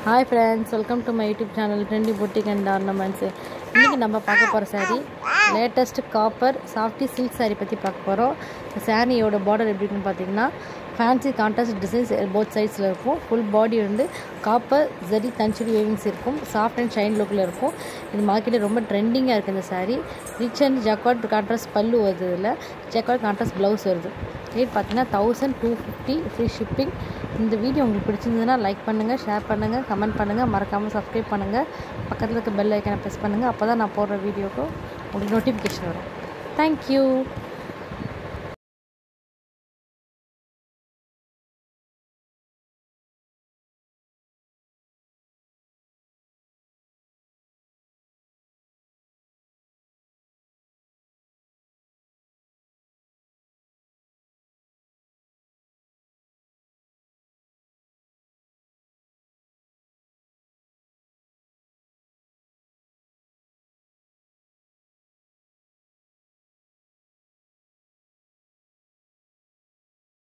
hi friends welcome to my YouTube channel trendy boutique and ornaments இன்றைக்கி நம்ம பார்க்க போகிற saree latest copper softy silk saree பற்றி பார்க்க போகிறோம் சாரியோட பார்டர் எப்படி இருக்குன்னு பார்த்தீங்கன்னா ஃபேன்சி கான்ட்ராஸ்ட் டிசைன்ஸ் போத் சைட்ஸில் இருக்கும் ஃபுல் பாடி வந்து காப்பர் ஜரி தஞ்சரி வேவிங்ஸ் இருக்கும் சாஃப்ட் அண்ட் ஷைன் லுக்கில் இருக்கும் இது மார்க்கெட்டில் ரொம்ப ட்ரெண்டிங்காக இருக்குது இந்த saree rich and jacquard contrast pallu வருது இதில் ஜக்காட் கான்ட்ராஸ்ட் ப்ளவுஸ் வருது ரேட் பார்த்தீங்கன்னா thousand two fifty free shipping இந்த வீடியோ உங்களுக்கு பிடிச்சிருந்ததுன்னா லைக் பண்ணுங்கள் ஷேர் பண்ணுங்கள் கமெண்ட் பண்ணுங்கள் மறக்காமல் சப்ஸ்கிரைப் பண்ணுங்கள் பக்கத்தில் இருக்க பெல் ஐக்கனை ப்ரெஸ் பண்ணுங்கள் அப்போ தான் நான் போடுற வீடியோக்கு உங்களுக்கு நோட்டிஃபிகேஷன் வரும் தேங்க்யூ